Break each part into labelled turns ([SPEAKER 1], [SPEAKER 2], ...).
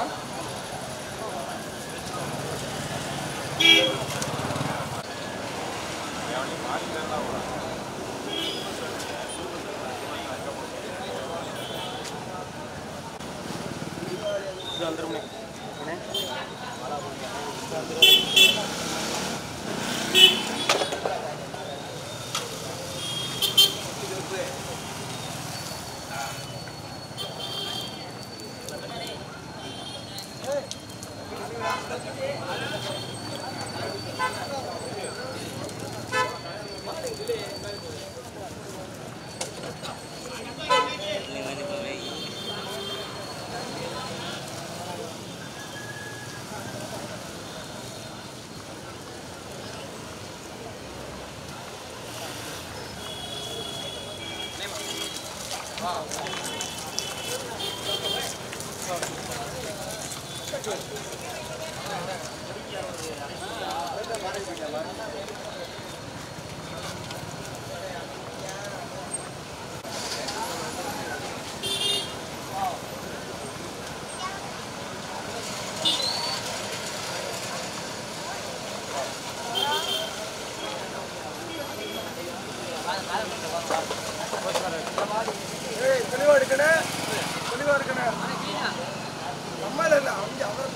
[SPEAKER 1] தெளிவா எடுக்கணும் தெளிவா இருக்கணும் நம்ம இல்ல அவங்க அவர்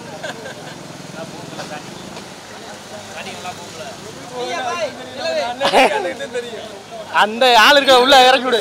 [SPEAKER 1] தெரியும்
[SPEAKER 2] அந்த ஆள் இருக்க உள்ள இறக்கி விடு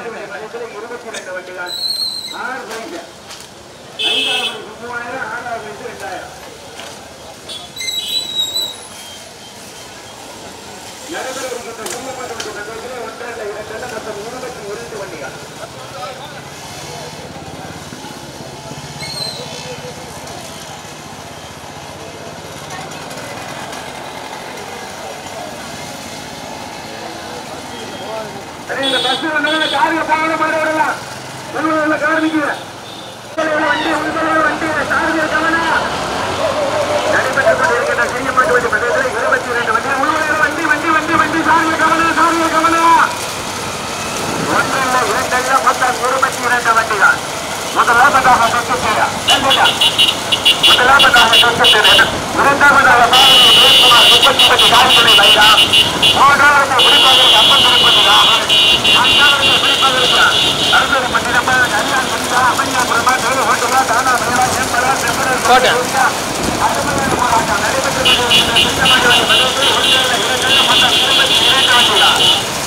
[SPEAKER 3] இந்த பஸ் வந்து காரில் போகணும் மாதிரி விடலாம் உள்ள கார் நிற்குது வண்டி உங்களோட வண்டி சாரதிய கவனம் நடைபெற்றுக் கொண்டிருக்கின்ற சிங்கப்பட்டு வண்டி பிரதேசத்தில் இருபத்தி இரண்டு வண்டி உங்களோட வண்டி வண்டி வண்டி வண்டி சாரதிய கவனம் சாரதிய கவனம் ஒன்றில் இரண்டல்ல மொத்தம் இருபத்தி இரண்டு வண்டிகள் முதலாவதாக சுற்றுச்சேரா முதலாவதாக சுற்றுச்சேரா இரண்டாவதாக ஜெயக்குமார் முப்பத்தி பத்து காரிகளை வைரா மூன்றாவது விடுப்பதற்கு அப்பன் திருப்பதி ராமன் நான்காவது விடுப்பதற்கு அறுபது மணி நம்பர் கல்யாண் முனிதா அம்மையா பிரமா தேவ ஹோட்டலா தானா மேலா ஏம்பலா செம்மலர்
[SPEAKER 2] போட்டேன்.
[SPEAKER 3] அருமையான போராட்டம் நடைபெற்று கொண்டிருக்கின்ற சிங்கமண்டல பிரதேசத்தில் ஒன்றில் இரண்டல்ல மொத்தம் இருபத்தி இரண்டு வண்டிகள்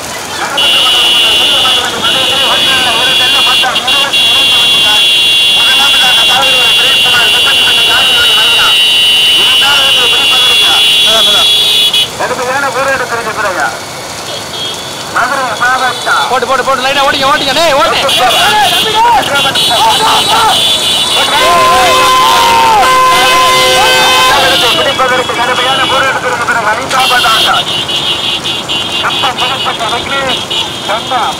[SPEAKER 3] மதுரை மாவட்டம்
[SPEAKER 2] போட்டு போட்டு போட்டு லைனா ஓடிங்க ஓடிங்க டேய் ஓடி
[SPEAKER 3] பிடிப்பதற்கு கடுமையான போராட்டத்திற்கு பிறகு ஐந்தாவதாக கம்பம் புதுப்பட்ட வங்கி கம்பம்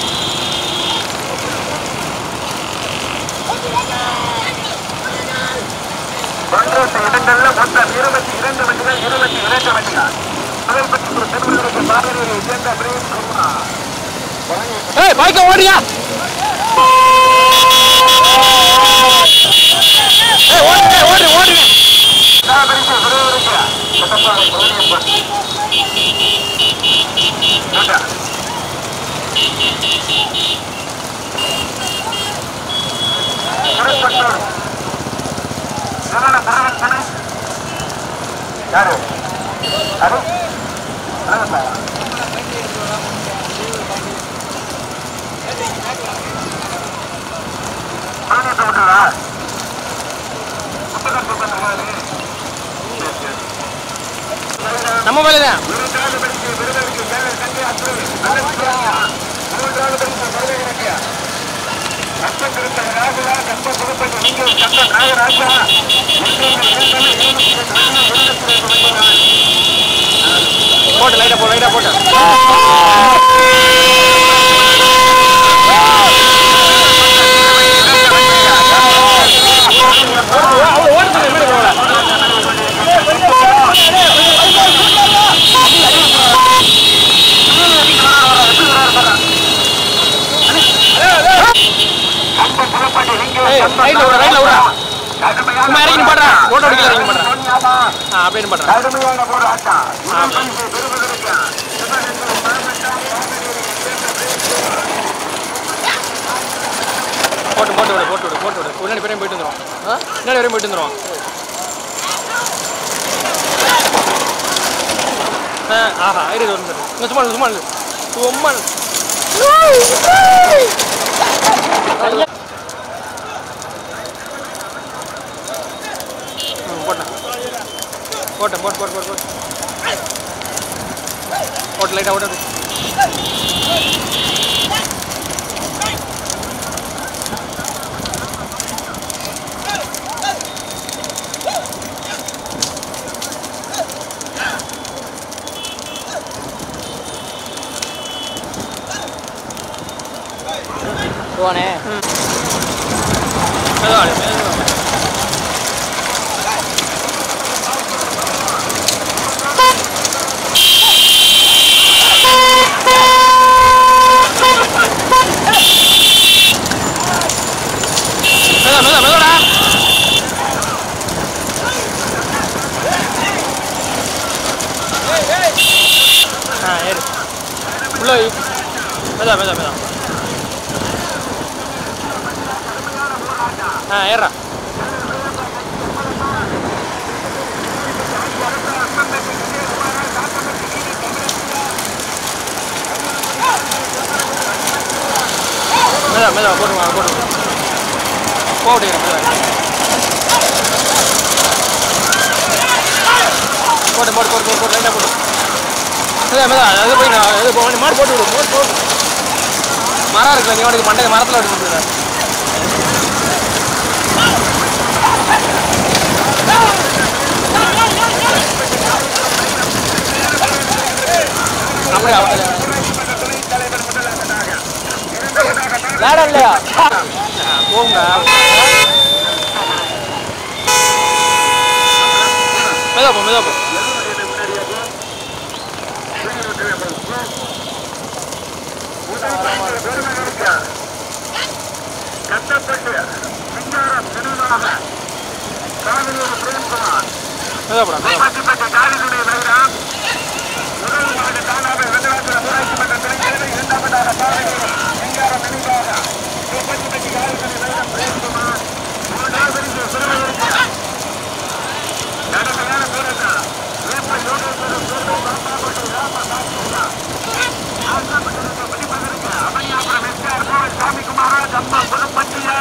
[SPEAKER 3] ஒன்றரை இடங்கள்ல மொத்தம் இருபத்தி இரண்டு வண்டிகள் இருபத்தி இரண்டு வண்டிகள் முதல் பற்றி திருவிழாவுக்கு பாடலில் சேர்ந்த பிரேம் குமார்
[SPEAKER 2] ஏய் பைக்க ஓடியா ஏய் ஓடு ஓடு ஓடு
[SPEAKER 3] பரிசு விரைவிற்கு சட்டப்பாறை கோடியப்பன் கேட்டா திருப்பட்டூர் சரவண பரவத்தனை யாரு அது பரவத்தா பரவத்த விட்டுறா புத்தகம் புத்தகம்
[SPEAKER 2] நம்ம மேல தான்
[SPEAKER 3] மூன்றாவது பரிசு விருதுக்கு மேலே தங்கி அத்துறை நல்ல விஜயா மூன்றாவது பரிசு மதுரை இலக்கிய கஷ்ட திருத்த ராகுலா கஷ்ட புதுப்பட்டு நீங்கள் கஷ்ட நாகராஜா
[SPEAKER 2] போட்டு லைட்டா போ லைட்டா போட்டு ஏய் ரைட்ல விட ரைட்ல விட சும்மா இறங்கி போட்டோ அடிக்கல நீங்க பண்றேன் ஆ அப்படின்னு பண்றேன்
[SPEAKER 3] கடுமையான போராட்டம்
[SPEAKER 2] ஆமா.
[SPEAKER 3] பெறுவதற்கு சிவகங்கை மாவட்டம்
[SPEAKER 2] போட்டு போட்டு விடு போட்டு விடு போட்டு விடு முன்னாடி பேரையும் போயிட்டு வந்துடும் முன்னாடி வரையும் போயிட்டு வந்துடும் ஆ ஆஹா இரு ஒரு நிமிஷம் இங்க சும்மா நில்லு, சும்மா நில்லு. சும்மா நில்லு. ம், போட்டேன் போட்டேன் போட்டு போட்டு போட்டு போட்டு போட்டு லைட்டாக ஓட்டு
[SPEAKER 4] போனே
[SPEAKER 2] மெதுவா அடி, மெதுவா. மெதுவா, மெதுவா, மெதுவாடா. ஆ, ஏறு. உள்ள வை. மெதுவா, மெதுவா, மெதுவா. ஆ ஏறா மெதுவா மெதுவா போட்டுமா போட்டு போட்டு மெதுவா போட்டு போட்டு போட்டு போட்டு போட்டு லைட்டாக போட்டு மெதுவா மெதுவா அது போய் நான் இது போ மாடு போட்டு விடு போட்டு போட்டு மரம் இருக்குல்ல நீ உனக்கு மண்டை மரத்தில் எடுத்து அப்படியே அப்படியே
[SPEAKER 4] வேடம் இல்லையா
[SPEAKER 2] போங்க மெதுவா போ மெதுவா போ
[SPEAKER 3] கட்டப்பட்டு சிங்காரம் நினைவாக காவிரியோட பிரேம்குமார்
[SPEAKER 2] மெதுவா போடா மெதுவா
[SPEAKER 3] பட்டிப்பட்ட காவிரியுடைய வைரம் முதல் மாத தானாக வெங்கடாச்சல ஊராட்சி மன்ற துணைத்தலைவர் இரண்டாவதாக காவிரி சிங்காரம் நினைவாக பட்டிப்பட்டி காவிரியுடைய வைரம் பிரேம்குமார் மூன்றாவது பரிசு சிறுவர்களுக்கு கடுமையான போராட்டம் வேப்ப யோகேஸ்வரர் சூழ்நிலை பாப்பாப்பட்டு ராம காசியா ஆசைப்பட்டிருக்க படிப்பதற்கு அமனியாபுரம் எஸ்ஆர் கோவில் சாமிக்குமாரா ஜம்மா புதுப்பட்டியா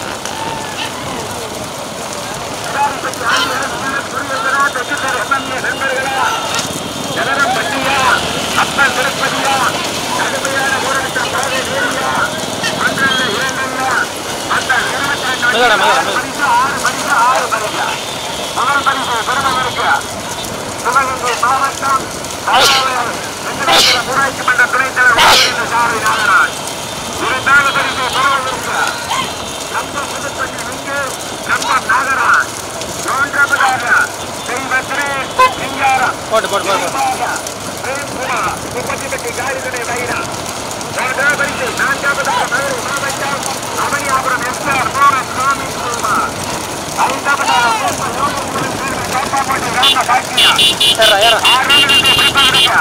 [SPEAKER 3] விசாரிப்பட்டி ஆண்டியரசு துரியந்தரா தெற்குத்தர் எம்எல்ஏ நண்பர்களா ஜனரம் பட்டியா அப்பன் திருப்பதியா கடுமையான போராட்டம் பாதை ஏரியா ஒன்றல்ல இரண்டல்ல அந்த இருபத்தி ரெண்டு
[SPEAKER 2] மெதுவாடா, மெதுவா, மெதுவா.
[SPEAKER 3] பரிசு ஆறு பரிசு ஆறு பரிசு முதல் பரிசு பெருமகனுக்கு சிவகங்கை மாவட்டம் அதாவது வெங்கடேஸ்வர ஊராட்சி மன்ற துணைத் தலைவர் சாரி நாகராஜ் இரண்டாவது பரிசு பெருமகனுக்கு நம்ம புதுப்பட்டி விங்கு நம்ம நாகராஜ் மூன்றாவதாக தெய்வத்திரே சிங்காரம்
[SPEAKER 2] போட்டு போட்டு போட்டு போட்டு.
[SPEAKER 3] பிரேம்குமார் முப்பத்தி காரிதனை வைரா மூன்றாவது பரிசு நான்காவதாக மதுரை மாவட்டம் அவனியாபுரம் எஸ்ஆர் மோகன் சுவாமி குமார் ஐந்தாவதாக மூப்ப யோகேஸ்வரன் சேர்ந்த காப்பாப்பட்டி ராம காக்கியா
[SPEAKER 2] ஏறா ஏறா
[SPEAKER 3] ஆறாவது பிடிப்பதற்கு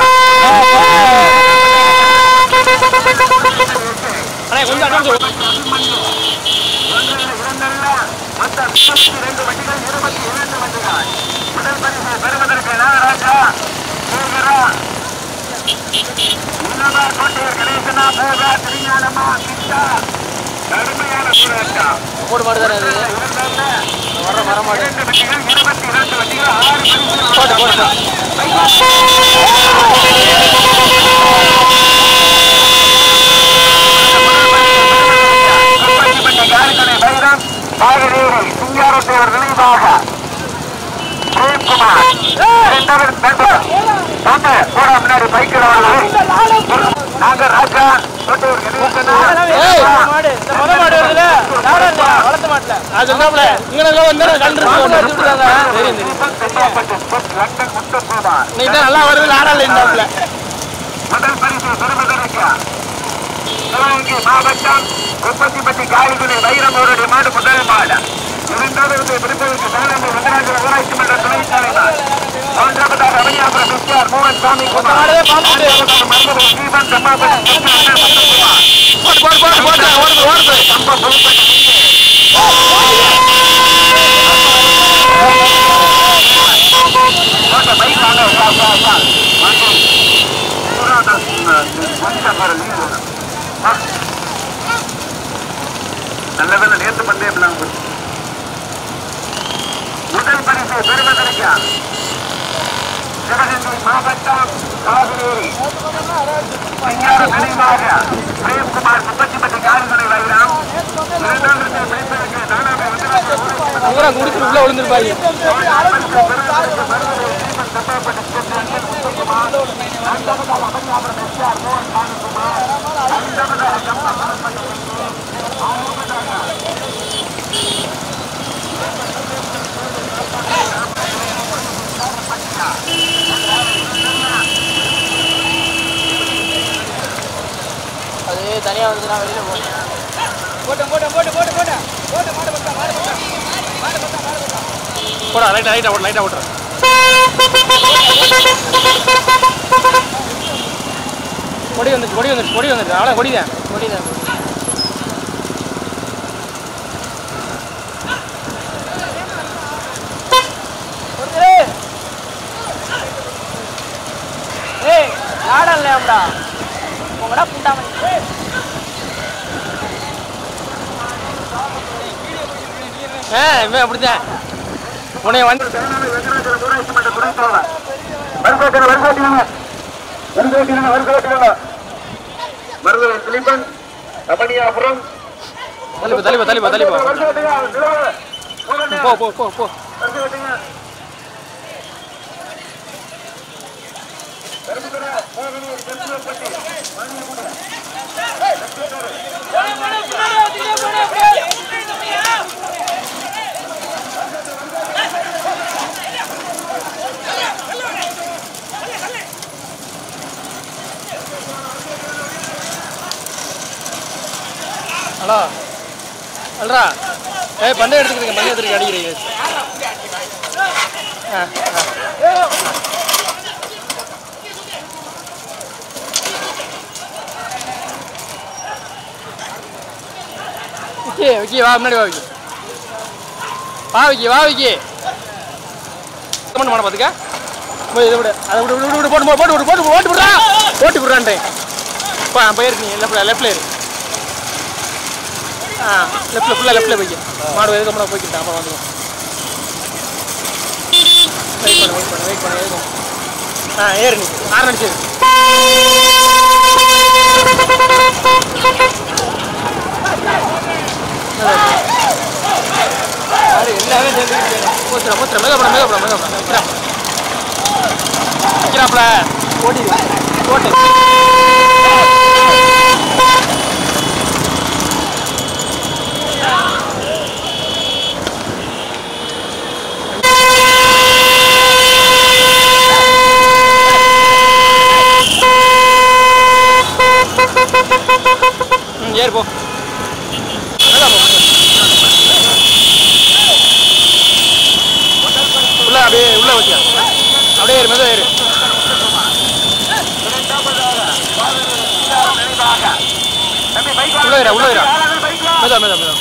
[SPEAKER 2] அண்ணே கொஞ்சம் அட்வான்ஸ் விடு
[SPEAKER 3] ஒன்றல்ல இரண்டல்ல மொத்தம் முப்பத்தி இரண்டு வண்டிகள் இருபத்தி இரண்டு வண்டிகள் முதல் பரிசு பெறுவதற்கு நாகராஜா சேகரா உணவா கோட்டையர் கணேசனா போகா திருஞானமா கிட்டா கடுமையான போராட்டம்
[SPEAKER 2] போடு மாடு தானே அது
[SPEAKER 3] இரண்டல்ல
[SPEAKER 2] வர வர மாடு
[SPEAKER 3] இரண்டு வண்டிகள் இருபத்தி இரண்டு வண்டிகள் ஆறு பரிசுகள்
[SPEAKER 2] போட்டு போட்டு போட்டு.
[SPEAKER 3] முப்பத்திப்பட்ட காரிக்கடை வைரம் பாகநீரில் சிங்காரத்தேவர் நினைவாக பிரேம்குமார் இரண்டாவது நண்பர் தொண்டு போடா முன்னாடி பைக்கில் நாங்க ராஜா தொட்டூர்
[SPEAKER 2] ஏய், மாடு இந்த முத மாடு வருதுல நாடா இல்லையா வளர்த்த மாட்டல அது சொன்னாப்ல இங்க வந்து வந்து கண்டு தெரியும் தெரியும்
[SPEAKER 3] லண்டன் முத்தகுமார்
[SPEAKER 2] இன்னைக்கு தான் நல்லா வருது நாடா இல்லைன்னாப்ல
[SPEAKER 3] முதல் பரிசு பெறுவதற்கு சிவகங்கை மாவட்டம் உற்பத்திப்பட்டி காய்கறி வைரம் அவருடைய மாடு முதல் மாடு இரண்டாவது விருப்பத்திற்கு சிவகங்கை வெங்கடாஜல ஊராட்சி மன்ற துணைத் தலைவர் மூன்றாவதாக ரமணியாபுரம் எஸ்ஆர் மோகன் சாமி குமார் நான்காவதாக மருத்துவர் தீபன் சம்மாபுரம் முத்துக்குமார்.
[SPEAKER 2] போட்டு போட்டு போட்டு போட்டு ஓடுது ஓடுது
[SPEAKER 3] சம்பா புதுப்பட்டி ஓட்ட பைக் வாங்க வா வா வா வாங்க பூரா மனுஷா பாரு லீவு வா நல்ல வேலை நேற்று பந்தயம் நாங்க முதல் பரிசு பெறுவதற்கு சிவகங்கை மாவட்டம் காவிரி விஞ்ஞான நினைவாக பிரேம்குமார் முப்பத்திப்பட்டி காரிகளை வைரம் இரண்டாவது பரிசுக்கு நானாக வந்து
[SPEAKER 2] பூரா குடிச்சு உள்ள விழுந்துருப்பாங்க அது தனியாக வந்து நான் வெளியில் போனேன்
[SPEAKER 1] போட்டேன் போட்டேன் போட்டு போட்டு போட்டேன் போட்டு மாடு பத்தா மாடு பத்தா மாடு பத்தா மாடு பத்தா
[SPEAKER 2] போடா லைட்டாக லைட்டாக ஓட்டு லைட்டாக ஓட்டுறேன் கொடி வந்துச்சு கொடி வந்துச்சு கொடி வந்துச்சு அவ்வளோ கொடி தான் கொடி தான்
[SPEAKER 4] ஏய் ஆடலையாம்டா உங்கடா புண்டாமணி
[SPEAKER 2] ஆ இவன் அப்படிதான் உன்னைய வந்து
[SPEAKER 3] மருதுவை திலீபன் ரமணியாபுரம்
[SPEAKER 2] தள்ளிப்போ தள்ளிப்போ தள்ளிப்போ தள்ளிப்போ போ போ போ போ ஹலோ அல்ரா ஏய் பந்தயம் எடுத்துக்கிறீங்க பந்தயம் எடுத்துக்க அடிக்கிறீங்க ஆ ஆ விக்கி விக்கி வா முன்னாடி வா விக்கி வா விக்கி வா விக்கி கமெண்ட் பண்ண பார்த்துக்க போய் இதை விடு அதை விடு விடு விடு போட்டு போட்டு விடு போட்டு போட்டு விடுறா போட்டு விடுறான்ட்டேன் இப்போ போயிருக்கு நீ லெஃப்ட் லெஃப்ட்ல இரு ஆ லெஃப்ட்ல ஃபுல்லாக லெஃப்ட்ல போய்க்கு மாடு எதுக்கு அப்புறம் போய்க்கிட்டேன் அப்புறம் வந்துடும் வெயிட் பண்ணு வெயிட் பண்ணு வெயிட் பண்ணு எதுக்கும் ஆ ஏறு நீ ஆறு அடிச்சு எல்லாமே சேர்ந்து போச்சுடா போச்சுடா மேகப்படா மேகப்படா மேகப்படா வைக்கிறா வைக்கிறாப்ல ஓடி ஓட்டு ம் ஏறு போ மேலே போ உள்ள அப்படியே உள்ள வச்சு அப்படியே ஏறு மெதுவா ஏறு உள்ள ஏறா உள்ள ஏறா மெதுவா மெதுவா மெதுவா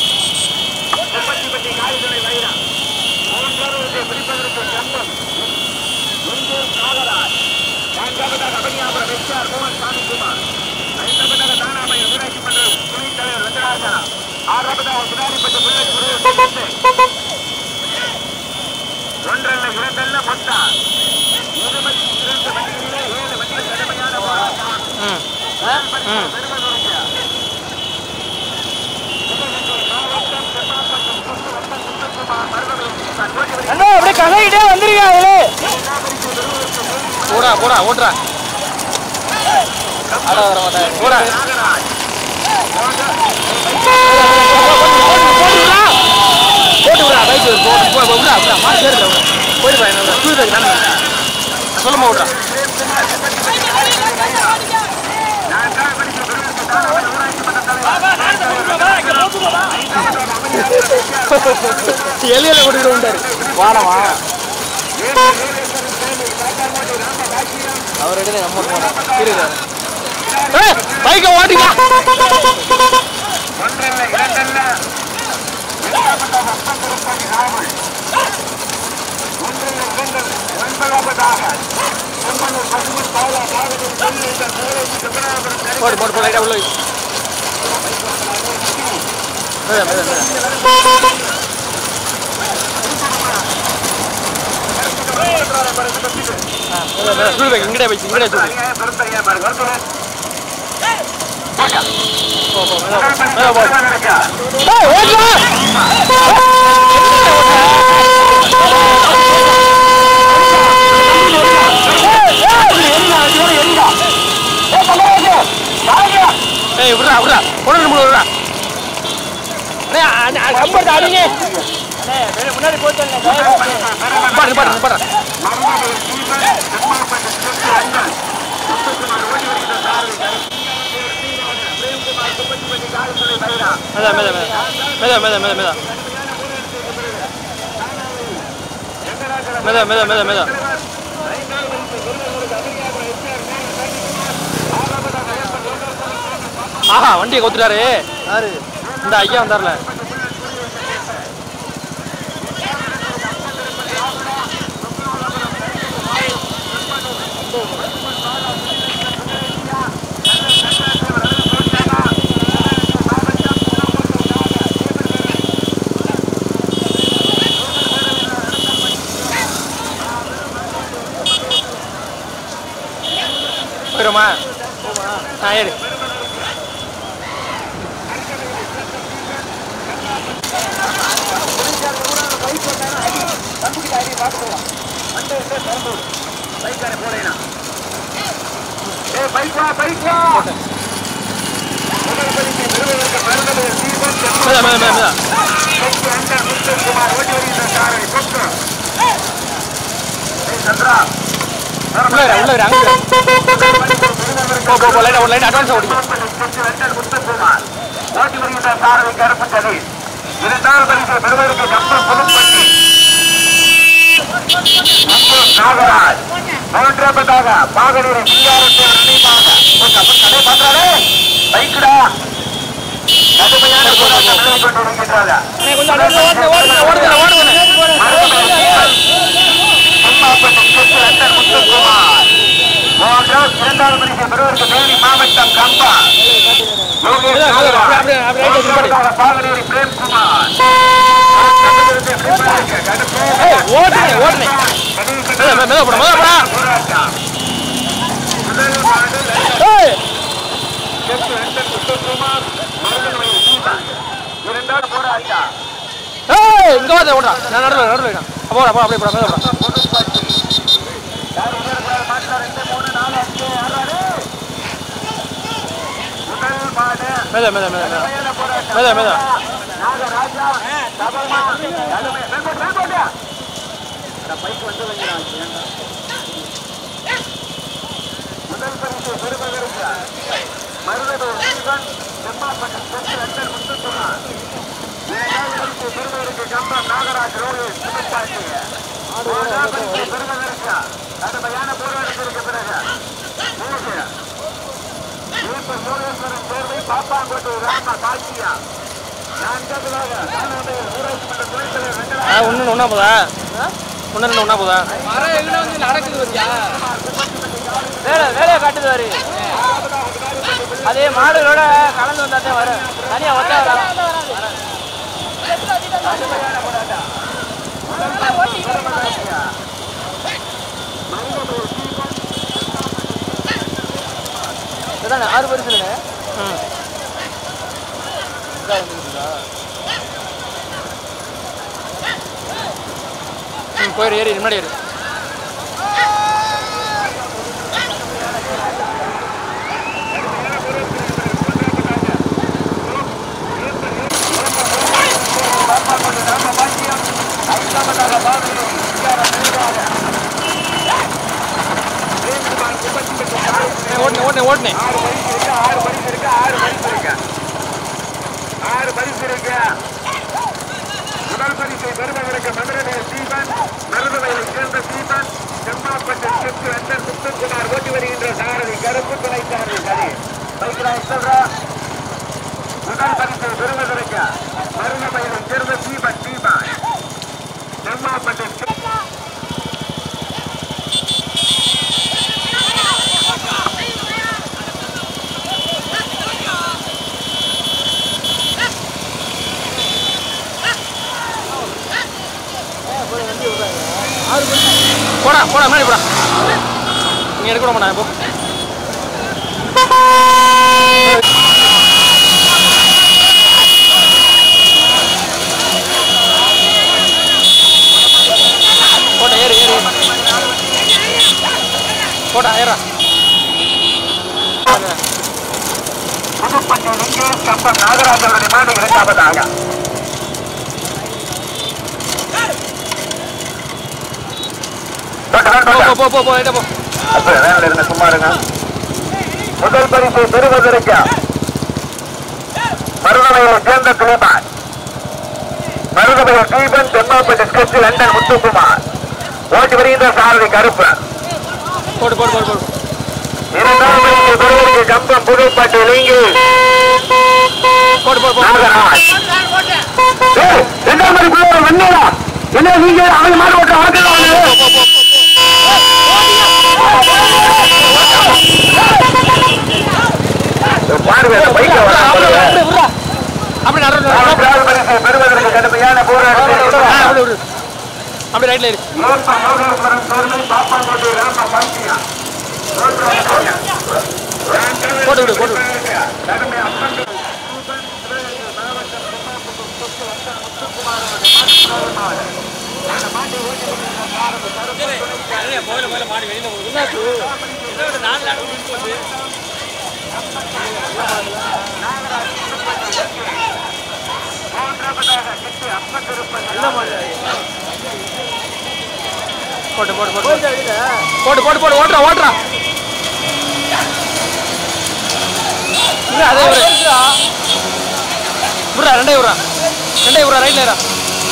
[SPEAKER 3] ஒன்றல்ல இரண்டல்ல மொத்தம் இருபத்தி இரண்டு வண்டிகளிலே ஏழு வண்டிகள் கடுமையான போராட்டம்
[SPEAKER 2] ம் ம்
[SPEAKER 4] அண்ணா அப்படியே கதையிட்டே வந்துருங்க அதிலே
[SPEAKER 2] போடா போடா ஓட்டுறா
[SPEAKER 4] ஆட வர மாட்டாங்க
[SPEAKER 2] போடா போட்டு விடா பைக் போட்டு போ விடா விடா மாடு சேருடா விடா போயிட்டு பா என்ன டூ வீலர் தானே சொல்லுமா விட்றா எலியில கூட்டிட்டு வந்தாரு வாடவா அவர் எடுத்து நம்ம இருக்காரு பைக்கை ஓட்டிங்க
[SPEAKER 3] ஒன்றல்ல இரண்டல்ல ஒன்றல்ல இரண்டல் ஒன்பதாவதாக செம்மண்ணூர் பசுமன் பாலா பாகத்தில் சொல்லி இந்த கோயிலுக்கு செம்மனாபுரம் நெருங்கி
[SPEAKER 2] போடு போடு போடு லைட்டா உள்ள வை. மேல, மேல, மேல. ஆ, மேல, மேல. சுடு வை, இங்கடே வை, இங்கடே சுடு.
[SPEAKER 3] அநியாயம் பெருந்தறியா பாருங்க வருதுல
[SPEAKER 2] போ, போ, மேல போ, மேல போ.
[SPEAKER 3] நடக்கா
[SPEAKER 2] ஏய், ஓட்டுடா. ஏய், விட்றா, விட்றா. கொண்டு வந்து விட்றா. அண்ணே, அண்ணே, அண்ணே, கம்பெடுத்து அடிங்க.
[SPEAKER 4] முன்னாடி போட்டு
[SPEAKER 2] நிப்பாட்டு, நிப்பாட்டு, நிப்பாட்டு.
[SPEAKER 3] மருமகள் தீபன் செம்மாப்பட்டு செத்து அண்ணன் முத்துக்குமார் ஓடி வருகிற சாரதி பிரேம்குமார் குப்பச்சிப்பட்டி காலத்துறை பைரா
[SPEAKER 2] மேல, மேல, மேல. மேல, மேல, மேல, மேல. மேல, மேல, மேல, மேல. ஆஹா வண்டியை கொத்துட்டாரு யாரு இந்த ஐயா வந்தார்ல போயிடுமா ஆ ஏறு
[SPEAKER 3] பைக்கார போறேனா ஏ பைக் வா பைக் வா முதல் பரிசை பெறுவதற்கு மருமகள் தீபன்
[SPEAKER 2] மேல மேல மேல மேல
[SPEAKER 3] செத்து அண்ணன் முத்துக்குமார் ஓடி வருகிற சாரதி கொக்கு ஏய் சந்திரா
[SPEAKER 2] உள்ள இரு, உள்ள இரு, அங்க இரு. போ போ போ லைட்டா ஒரு லைட் அட்வான்ஸ் ஓடிங்க
[SPEAKER 3] ஓட்டி வருகின்ற சாரதி கருப்பு சதி இரண்டாவது பரிசை பெறுவதற்கு கப்பல் புதுப்பட்டி அம்பூர் நாகராஜ் மூன்றாவதாக பாகனூர் சிங்காரத்தேவர் நினைவாக ஒரு கப்பல் கடை பார்த்தாரே பைக்குடா கடுமையான போராட்டம் நிலை கொண்டு வருகின்றாரா
[SPEAKER 2] அண்ணே, கொஞ்சம் அட்வான்ஸ் ஓடுங்க ஓடுங்க ஓடுங்க ஓடுங்க
[SPEAKER 3] இரண்டாவது பரிசை பெறுவதற்கு தேனி மாவட்டம் கம்பா
[SPEAKER 2] அப்படியே, அப்படியே, அப்படியே ரைட் வச்சு பாடி.
[SPEAKER 3] பாகனூரி பிரேம்குமார்
[SPEAKER 2] ஏய் ஓடுங்க ஓடுங்க மேல மேல மேல போட மேல போடா
[SPEAKER 3] போராட்டம் முதல் மாடு
[SPEAKER 2] ஏய்
[SPEAKER 3] லட்சம் அண்ணன் முத்துக்குமார் மருதமலை தீபன் இரண்டாவது போராட்டம்
[SPEAKER 2] ஏய் இங்க வாத ஓடுறா நான் நடுவுல நடுவுல இருக்கேன் போடா போ அப்படியே போடா மேல போடா
[SPEAKER 3] புதுப்பட்டி யார் உயர்ந்தால் மாற்ற ரெண்டு மூணு நாலு அஞ்சு ஆறாறு முதல் மாடு
[SPEAKER 2] மேல மேல மேல மேல
[SPEAKER 3] மேல போராட்டம்
[SPEAKER 2] மேல மேல
[SPEAKER 3] நாகராஜா சபர்மா நடுவே மேல்கோட்டு மேல்கோட்டு அட பைக் வந்து வைக்கிறான் முதல் பரிசு பெறுவதற்கு மருதூர் தீபன் செம்மாப்பட்டம் சென்று அண்ணன் முத்துக்குமார் இரண்டாவது பரிசு பெறுவதற்கு கம்பம் நாகராஜ் ரோஹித் புதுப்பாட்டி மூன்றாவது பரிசு பெறுவதற்கு கடுமையான போராட்டத்திற்கு பிறகு மூன்று ஈப்பர் யோகேஸ்வரன் தேர்வை பாப்பாங்கோட்டு ராம பாக்கியா நான்காவதாக தானாமையில் ஊராட்சி மன்ற துணைத் தலைவர்
[SPEAKER 2] ஆ
[SPEAKER 3] வெங்கடாஜ்
[SPEAKER 2] ஒன்று ஒன்றா போதா ஒன்று ரெண்டு ஒன்றா போதா
[SPEAKER 1] மரம் எங்க வந்து நடக்குது பத்தியா
[SPEAKER 4] வேலை வேலையை காட்டுது வரு அதே மாடுகளோட கலந்து வந்தா தான் வரும் தனியா ஒத்தா வராது இதானே ஆறு பரிசுங்க
[SPEAKER 2] ம் ம் போயிரு ஏறி முன்னாடி ஏறு ஏய், ஓட்டுங்க ஓட்டுங்க ஓட்டுனேன் ஓட்டுனேன்
[SPEAKER 3] ஆறு பரிசு இருக்கு ஆறு பரிசு இருக்கு ஆறு பரிசு இருக்கு ஆறு பரிசு இருக்கு முதல் பரிசை பெறுவதற்கு மதுரையில் தீபன் மருதவையில் சேர்ந்த தீபன் செம்மாப்பட்டு செப்பு அண்ணன் முத்துக்குமார் ஓட்டி வருகின்ற சாரதி கருப்பு துணை சாரதி சரி பைக்கில் சொல்றா முதல் பரிசை பெறுவதற்கு மருதவையில் சேர்ந்த தீபன் தீபன் செம்மாப்பட்டு செப்பு
[SPEAKER 2] போடா போடா முன்னாடி போடா நீ எடுக்க மாட்டா போ போட்டா ஏறு ஏறு ஏறு. போட்டா ஏறா
[SPEAKER 3] புதுப்பட்டி லிங்கேஷ் கம்பம் நாகராஜனுடைய மாடு இரண்டாவதாக
[SPEAKER 2] போ போ போ போ ரைட்டா போ
[SPEAKER 3] அப்ப வேலை இருங்க சும்மா இருங்க முதல் பரிசை பெறுவதற்கு மருதவையில் சேர்ந்த துணிமான் மருதவையில் தீபன் தெம்மாப்பட்டு ஸ்கெட்ச் லண்டன் முத்துக்குமார் ஓட்டி வருகின்ற சாரதி கருப்பு
[SPEAKER 2] போடு போடு போடு போடு
[SPEAKER 3] இரண்டாம் பரிசை பெறுவதற்கு கம்பம் புதுப்பட்டி லிங்கேஷ்
[SPEAKER 2] போடு போடு போடு
[SPEAKER 3] நாகராஜ் ஏய், ரெண்டாம் மணிக்குள்ள ஒரு வண்டியா என்ன நீங்க அவங்க மாடு ஓட்ட ஆக்கலாம் பாருங்க பைக்க
[SPEAKER 2] விட்றா, அப்படியே விட்றா, அப்படியே விட்றா. அப்படியே நடுவுல நடுவுல.
[SPEAKER 3] முதல் பரிசை பெறுவதற்கு கடுமையான போராட்டத்தில்
[SPEAKER 2] ஆ, அப்படியே விடு அப்படியே ரைட்ல ஏறு
[SPEAKER 3] ஏற்ப யோகேஸ்வரன் சோர்மை பாப்பாங்கோட்டை ராம பாண்டியா
[SPEAKER 2] போட்டு விடு போட்டு விடு
[SPEAKER 3] கடுமை அப்பன்
[SPEAKER 2] போட்டு போட்டு போட்டு போட்டு போட்டு போட்டு ஓட்டுறா ஓட்டுறா இல்ல அதே ஒரு விட்றா ரெண்டே விட்றா ரெண்டே விட்றா ரைட்ல ஏறா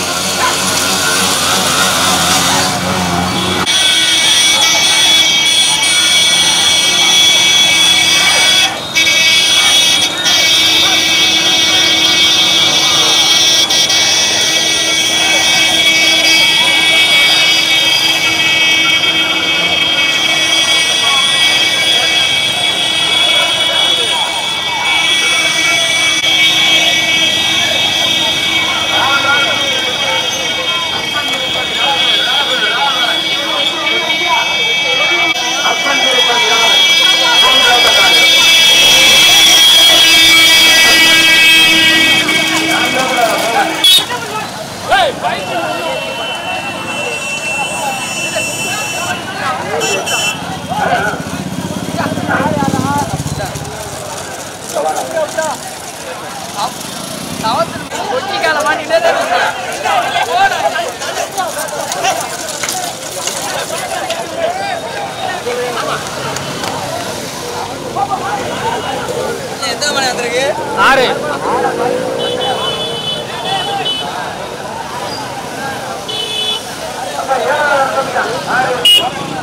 [SPEAKER 4] கொட்டிக்கால மாட்டிட்டே எத்தனை மணி வந்திருக்கு
[SPEAKER 2] ஆறு
[SPEAKER 3] ஆறு